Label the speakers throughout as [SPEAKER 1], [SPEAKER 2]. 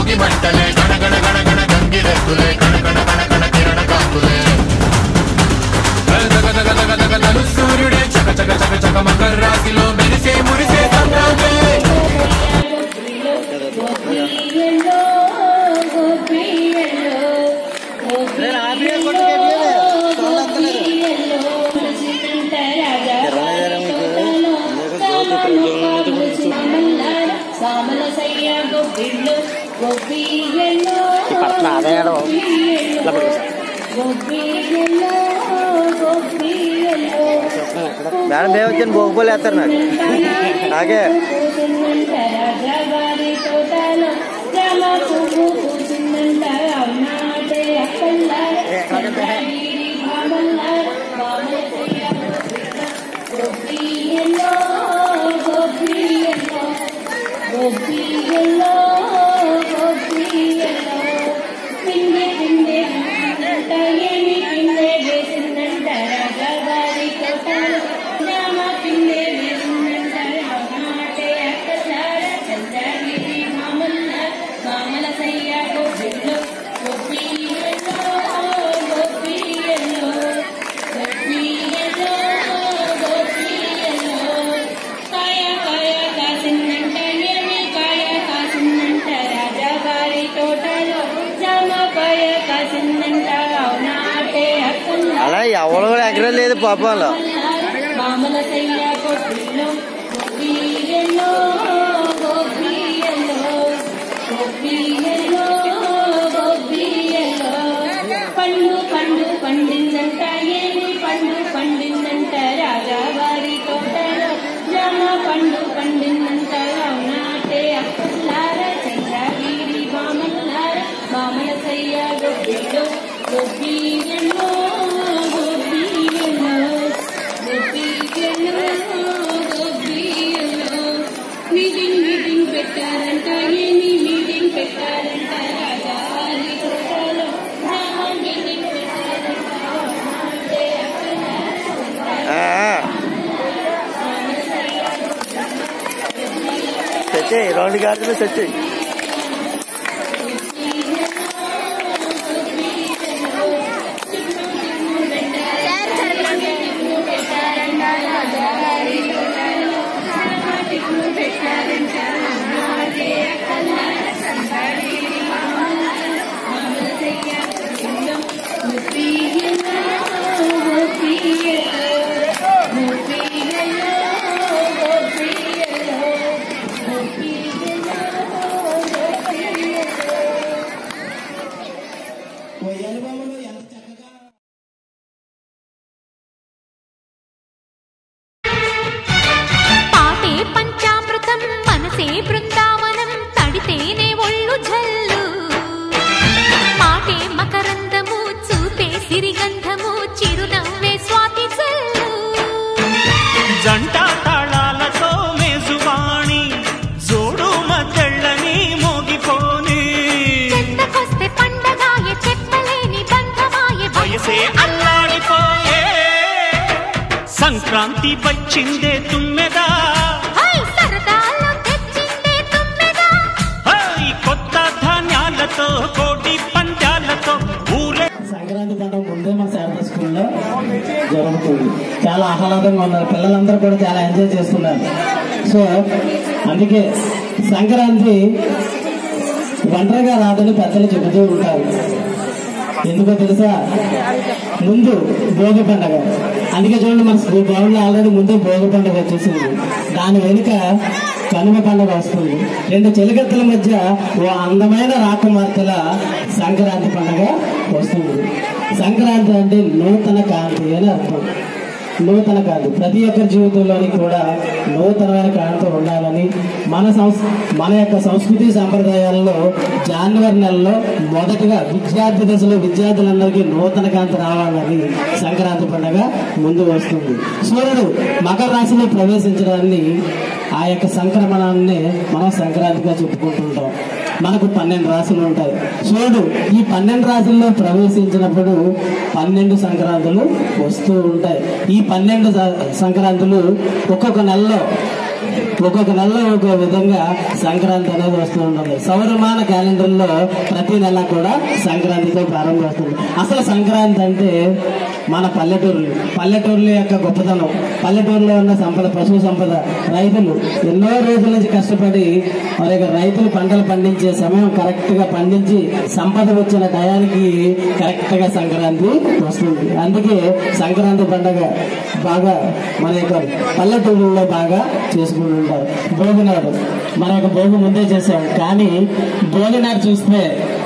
[SPEAKER 1] భోగి మంటలే గణగణ గణగణ గంగిరెద్దులే కణకణ కణకణ కిరణ కాంతులే దగ దగ దగ దగ తలు సూర్యుడే చక చక చక చక మకర రాశిలో మెరిసే మురిసే సంక్రాంతి
[SPEAKER 2] పడుతున్నా అదే ఏడవ
[SPEAKER 3] మేడం మేము వచ్చాను భోగిపోలు వేస్తారు నాకు నాకే
[SPEAKER 4] గోపియల్లో గోపియల్లో పిండి పిండి పిండంట ఏమి పిండే వేసిందంట రాజావారి తోటలో రామ పిండే వేసిందంట రామాటే అక్కసార చంద్రగిరి మామల్ల మామల సయ్య గోపిల్లో గోపియల్లో గోపియల్లో గోపియల్లో గోపియల్లో కాయ కాయ కాసిందంట ఏమి కాయ కాసిందంట రాజావారి తోటలో జామ కాయ కాసిందంట అవునాటే అక్కల్లా
[SPEAKER 3] అలా ఎవరు కూడా ఎక్కడం లేదు పాపంలో
[SPEAKER 4] మామల సయ్య గోపిలో గోపియల్లో గోపియల్లో గోపియల్లో గోపియల్లో పండు పండు పండిందంట ఏమి పండు పండిందంట రాజావారి తోటలో జామ పండు పండిందంట అవునాటే అక్కల్లార చంద్రగిరి బామల్లార బామల సయ్య గోపిలో గోపియల్లో గోపియల్లో గోపియల్లో గోపియల్లో మీటింగ్ మీటింగ్ పెట్టారంట ఏమి మీటింగ్ పెట్టారంట రాజావారి తోటలో రామ మీటింగ్ పెట్టారంట అంటే
[SPEAKER 3] ఆ, తెచ్చేయి రెండు గాడిదలు తెచ్చేయి
[SPEAKER 5] పాటే పంచామృతం మనసే బృందావనం తడితేనే ఒళ్ళు జల్లు మాటే మకరందము చూపే సిరిగంధము చిరునవ్వే స్వాతి జల్లు
[SPEAKER 6] జంట తాళాలతో మేజువాణి జోడు మద్దళ్ళని మోగిపోని
[SPEAKER 5] చెత్తకొస్తే పండగాయ చెప్పలేని బంధమాయ
[SPEAKER 6] వయసే అల్లాడిపోయే సంక్రాంతి వచ్చిందే తుమ్మెదా
[SPEAKER 5] హై సరదాలో తెచ్చిందే తుమ్మెదా
[SPEAKER 6] హై కొత్త ధాన్యాలతో కోటి పంద్యాలతో ఊరే
[SPEAKER 7] సంక్రాంతి పండుగ ముందే మా శారద స్కూల్లో జరుగుతుంది చాలా ఆహ్లాదంగా ఉన్నారు పిల్లలందరూ కూడా చాలా ఎంజాయ్ చేస్తున్నారు సో అందుకే సంక్రాంతి ఒంటరిగా రాదని పెద్దలు చెబుతూ ఉంటారు ఎందుకో తెలుసా ముందు భోగి పండగ అందుకే చూడండి మన స్కూల్ గ్రౌండ్లో ఆల్రెడీ ముందే భోగి పండుగ వచ్చేసింది దాని వెనుక కనుమ పండుగ వస్తుంది రెండు చెలికత్తల మధ్య ఓ అందమైన రాకుమార్తెల సంక్రాంతి పండుగ వస్తుంది సంక్రాంతి అంటే నూతన కాంతి అని అర్థం నూతన కాదు ప్రతి ఒక్కరి జీవితంలోని కూడా నూతనమైన కాంతి ఉండాలని మన సంస్ మన యొక్క సంస్కృతి సాంప్రదాయాల్లో జనవరి నెలలో మొదటగా విద్యార్థి దశలో విద్యార్థులందరికీ నూతన కాంతి రావాలని సంక్రాంతి పండుగ ముందు వస్తుంది సూర్యుడు మకర రాశిలో ప్రవేశించడాన్ని ఆ యొక్క సంక్రమణాన్ని మనం సంక్రాంతిగా చెప్పుకుంటుంటాం మనకు పన్నెండు రాశులు ఉంటాయి సూర్యుడు ఈ పన్నెండు రాశుల్లో ప్రవేశించినప్పుడు పన్నెండు సంక్రాంతులు వస్తూ ఉంటాయి ఈ పన్నెండు స- సంక్రాంతులు ఒక్కొక్క నెలలో ఒక్కొక్క నెలలో ఒక్కొక్క విధంగా సంక్రాంతి అనేది వస్తూ ఉంటుంది సౌరమాన క్యాలెండర్లో ప్రతి నెల కూడా సంక్రాంతితో ప్రారంభమవుతుంది అసలు సంక్రాంతి అంటే మన పల్లెటూరులు పల్లెటూరుల యొక్క గొప్పతనం పల్లెటూరులో ఉన్న సంపద పశువు సంపద రైతులు ఎన్నో రోజుల నుంచి కష్టపడి మరి ఇక రైతులు పంటలు పండించే సమయం కరెక్ట్ గా పండించి సంపద వచ్చిన టయానికి కరెక్ట్ గా సంక్రాంతి వస్తుంది అందుకే సంక్రాంతి పండగ బాగా మన యొక్క పల్లెటూరులో బాగా చేసుకుంటుంటారు భోగినాడు మన యొక్క భోగి ముందే చేసాం కానీ భోగినాడు చూస్తే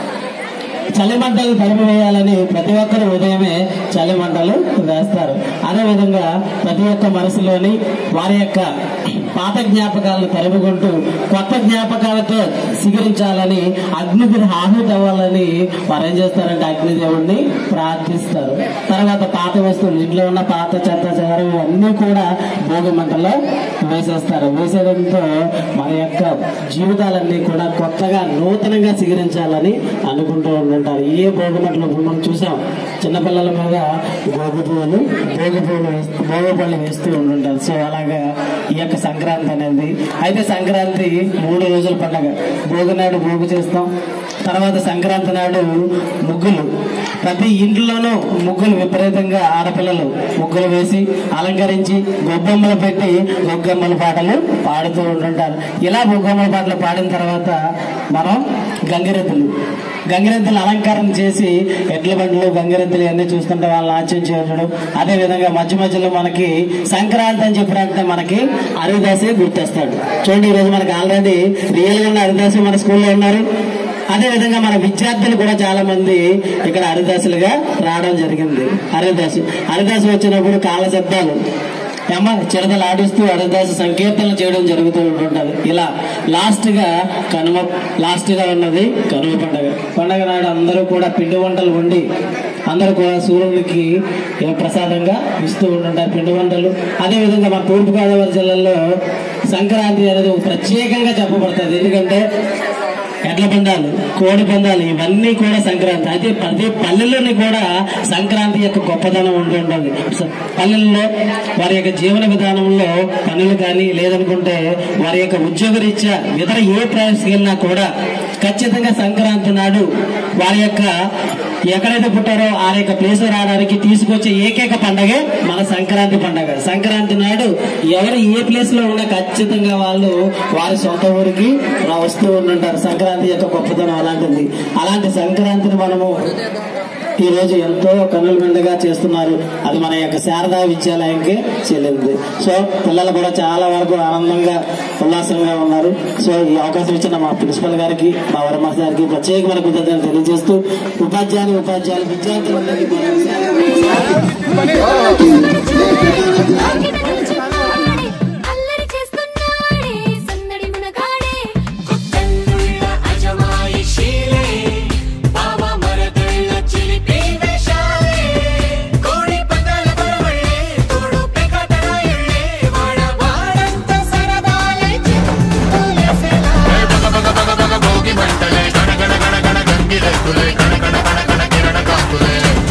[SPEAKER 7] చలిమంటలు తరిమి వేయాలని ప్రతి ఒక్కరు ఉదయమే చలిమంటలు వేస్తారు అదేవిధంగా ప్రతి ఒక్క మనసులోని వారి యొక్క పాత జ్ఞాపకాలను తరుముకుంటూ కొత్త జ్ఞాపకాలతో సిగరించాలని అగ్నికి ఆహుతి అవ్వాలని వారు ఏం చేస్తారంటే అగ్నిదేవుడిని ప్రార్థిస్తారు తర్వాత పాత వస్తువులు ఇంట్లో ఉన్న పాత చెత్త చెదరం అన్నీ కూడా భోగి మంటలో వేసేస్తారు వేసేయడంతో మన యొక్క జీవితాలన్నీ కూడా కొత్తగా నూతనంగా సిగరించాలని అనుకుంటూ ఉంటుంటారు ఏ భోగి మంటలు ఇప్పుడు మనం చూసాం చిన్నపిల్లల మీద భోగి పువ్వులు భోగి పువ్వులు వేస్తూ భోగి పళ్ళు వేస్తూ ఉంటుంటారు సో అలాగా ఈ యొక్క సంక్రాంతి అనేది అయితే సంక్రాంతి మూడు రోజుల పండగ భోగి నాడు భోగి చేస్తాం తర్వాత సంక్రాంతి నాడు ముగ్గులు ప్రతి ఇంట్లోనూ ముగ్గులు విపరీతంగా ఆడపిల్లలు ముగ్గులు వేసి అలంకరించి గొబ్బెమ్మలు పెట్టి గొగ్గమ్మల పాటలు పాడుతూ ఉంటుంటారు ఇలా గొగ్గమ్మల పాటలు పాడిన తర్వాత మనం గంగిరెద్దులు గంగిరెద్దులు అలంకారం చేసి ఎడ్ల బండ్లు గంగిరెద్దులు అన్ని చూస్తుంటే వాళ్ళని నాట్యం చేయడం అదే విధంగా మధ్య మధ్యలో మనకి సంక్రాంతి అని చెప్పినట్టే మనకి హరిదాసే గుర్తొస్తాడు చూడండి ఈ రోజు మనకి ఆల్రెడీ రియల్ గా ఉన్న హరిదాసు మన స్కూల్లో ఉన్నారు అదే విధంగా మన విద్యార్థులు కూడా చాలా మంది ఇక్కడ హరిదాసులుగా రావడం జరిగింది హరిదాసు హరిదాసు వచ్చినప్పుడు కాళ్ళ శబ్దాలు ఏమ చిరతలు ఆడిస్తూ హరిదాసు సంకీర్తనలు చేయడం జరుగుతూ ఉంటుంటది ఇలా లాస్ట్ గా కనుమ లాస్ట్ గా ఉన్నది కనుమ పండగ పండగ నాడు అందరూ కూడా పిండి వంటలు వండి అందరూ కూడా సూర్యుడికి ఏ ప్రసాదంగా ఇస్తూ ఉంటుంటారు పిండి వంటలు అదే విధంగా మన తూర్పు గోదావరి జిల్లాలో సంక్రాంతి అనేది ఒక ప్రత్యేకంగా చెప్పబడుతుంది ఎందుకంటే ఎడ్ల పందాలు కోడి పందాలు ఇవన్నీ కూడా సంక్రాంతి అయితే ప్రతి పల్లెల్లోని కూడా సంక్రాంతి యొక్క గొప్పతనం ఉంటుంటుంది స- పల్లెల్లో వారి యొక్క జీవన విధానంలో పనులు కానీ లేదనుకుంటే వారి యొక్క ఉద్యోగరీత్యా ఇతర ఏ ప్రయాసకి వెళ్ళినా కూడా ఖచ్చితంగా సంక్రాంతి నాడు వారి యొక్క ఎక్కడైతే పుట్టారో ఆ యొక్క ప్లేస్ రావడానికి తీసుకొచ్చే ఏకైక పండగే మన సంక్రాంతి పండగ సంక్రాంతి నాడు ఎవరు ఏ ప్లేస్ లో ఉన్నా ఖచ్చితంగా వాళ్ళు వారి సొంత ఊరికి రా- వస్తూ ఉంటుంటారు సంక్రాంతి యొక్క గొప్పతనం అలాంటిది అలాంటి సంక్రాంతిని మనము ఈ రోజు ఎంతో కన్నుల విందుగా చేస్తున్నారు అది మన యొక్క శారదా విద్యాలయంకి చెల్లింది సో పిల్లలు కూడా చాలా వరకు ఆనందంగా ఉల్లాసంగా ఉన్నారు సో ఈ అవకాశం ఇచ్చిన మా ప్రిన్సిపల్ గారికి మా వరమ గారికి ప్రత్యేకమైన కృతజ్ఞతలు తెలియజేస్తూ ఉపాధ్యాయులు ఉపాధ్యాయులు విద్యార్థులందరికీ
[SPEAKER 5] అల్లరి చేస్తున్నాడే సందడి మునగాడే
[SPEAKER 1] కొత్తల్లుళ్ళ అజమాయిషీలే బావ మరదళ్ళ చిలిపి వేషాలే కోడి పందాల బరవళ్ళే తోడు పెకటరాయళ్ళే వాడ వాడంత సరదాలే చిత్తులేసేలా బగ బగ బగ బగ భోగి మంటలే గణ గణ గణ గణ గంగిరెద్దులే గణ గణ గణ గణ కిరణ కాకులే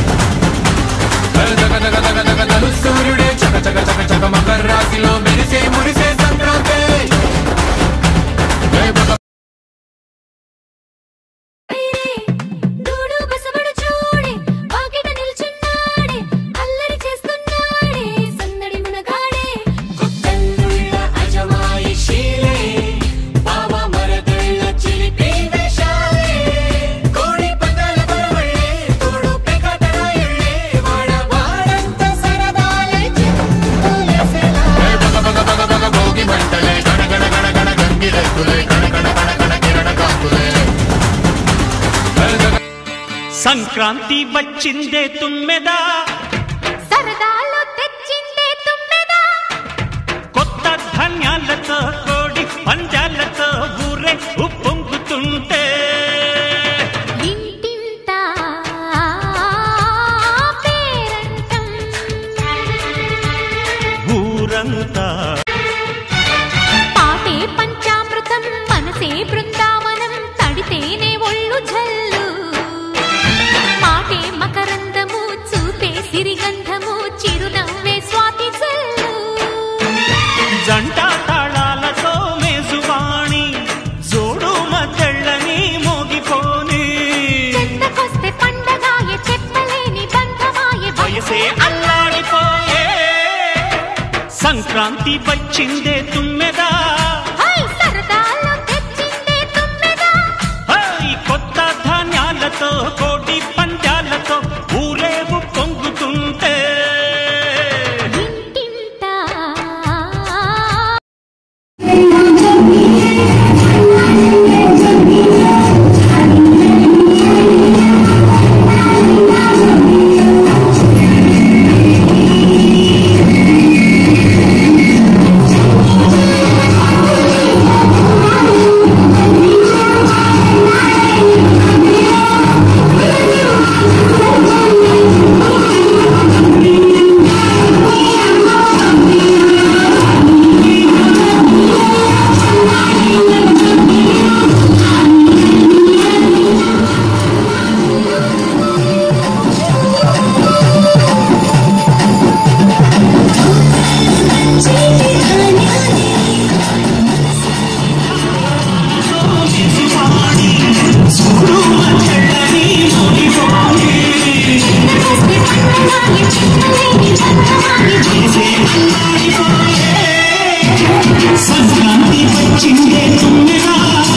[SPEAKER 1] దగ దగ దగ దగ తలు సూర్యుడే చక చక చక చక మకర రాశిలో మెరిసే మురిసే సంక్రాంతి ఏ బగ
[SPEAKER 5] దూడు బసబడు చూడే వాకిట నిల్చున్నాడే అల్లరి చేస్తున్నాడే సందడి మునగాడే
[SPEAKER 1] కొత్తల్లుళ్ళ అజమాయిషీలే బావ మరదళ్ళ చిలిపి వేషాలే కోడి పందాల బరవళ్ళే తోడు పెకటరాయళ్ళే వాడ వాడంత సరదాలే చిత్తులేసేలా బగ బగ బగ బగ భోగి మంటలే గణ గణ గణ గణ గంగిరెద్దులే గణ గణ గణ గణ కిరణ కాకులే
[SPEAKER 6] సంక్రాంతి వచ్చిందే తుమ్మెదా
[SPEAKER 5] సరదాలో తెచ్చిందే తుమ్మెదా
[SPEAKER 6] కొత్త ధాన్యాలతో కోడి పంజాలతో ఊరే ఉప్పొంగుతుంటే
[SPEAKER 5] ఇంటింటా పేరంటం
[SPEAKER 6] ఊరంతా
[SPEAKER 5] పాటే పంచామృతం మనసే బృందావనం తడితేనే ఒళ్ళు జల్లు మాటే మకరందము చూపే
[SPEAKER 6] మనసే అల్లాడిపోయే సంక్రాంతి వచ్చిందే తుమ్మెదా
[SPEAKER 5] హై సరదాలో తెచ్చిందే తుమ్మెదా
[SPEAKER 6] హై కొత్త ధాన్యాలతో కోటి పంజాలతో ఊరేగు పొంగుతుంటే
[SPEAKER 5] ఇంటింటా
[SPEAKER 6] సంక్రాంతి వచ్చిందే తుమ్మెదా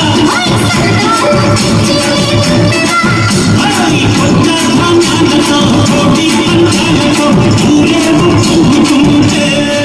[SPEAKER 6] హై కొత్త ధాన్యాలతో కోటి పంజాలతో ఊరేగు పొంగుతుంటే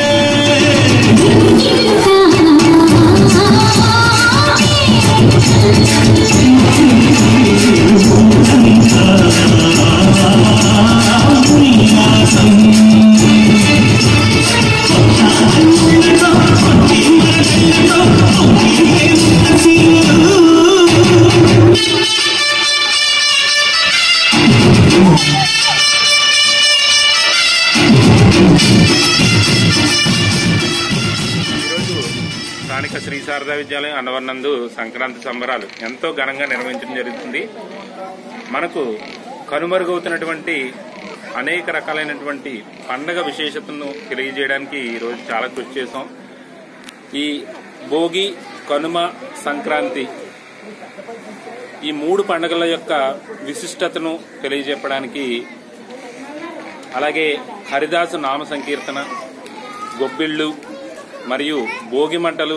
[SPEAKER 2] ఈరోజు స్థానిక శ్రీ శారదా విద్యాలయం అన్నవరం నందు సంక్రాంతి సంబరాలు ఎంతో ఘనంగా నిర్వహించడం జరుగుతుంది మనకు కనుమరుగవుతున్నటువంటి అనేక రకాలైనటువంటి పండగ విశేషతను తెలియజేయడానికి ఈరోజు చాలా కృషి చేసాం ఈ భోగి కనుమ సంక్రాంతి ఈ మూడు పండుగల యొక్క విశిష్టతను తెలియజెప్పడానికి అలాగే హరిదాసు నామ సంకీర్తన గొబ్బిళ్ళు మరియు భోగి మంటలు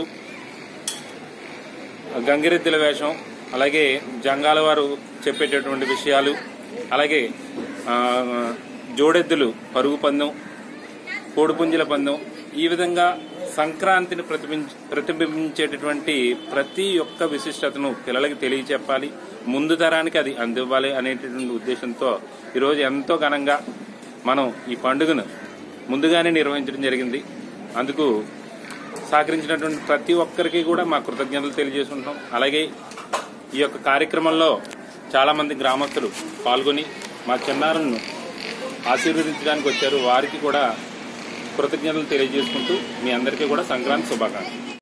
[SPEAKER 2] గంగిరెద్దుల వేషం అలాగే జంగాల వారు చెప్పేటటువంటి విషయాలు అలాగే ఆ, జోడెద్దులు పరుగు పందెం కోడిపుంజుల పందెం ఈ విధంగా సంక్రాంతిని ప్రతిబింబ ప్రతిబింబించేటటువంటి ప్రతి ఒక్క విశిష్టతను పిల్లలకి తెలియచెప్పాలి ముందు తరానికి అది అందివ్వాలి అనేటటువంటి ఉద్దేశంతో ఈరోజు ఎంతో ఘనంగా మనం ఈ పండుగను ముందుగానే నిర్వహించడం జరిగింది అందుకు సహకరించినటువంటి ప్రతి ఒక్కరికి కూడా మా కృతజ్ఞతలు తెలియజేసుకుంటాం అలాగే ఈ యొక్క కార్యక్రమంలో చాలా మంది గ్రామస్తులు పాల్గొని మా చిన్నారులను ఆశీర్వదించడానికి వచ్చారు వారికి కూడా కృతజ్ఞతలు తెలియజేసుకుంటూ మీ అందరికీ కూడా సంక్రాంతి శుభాకాంక్షలు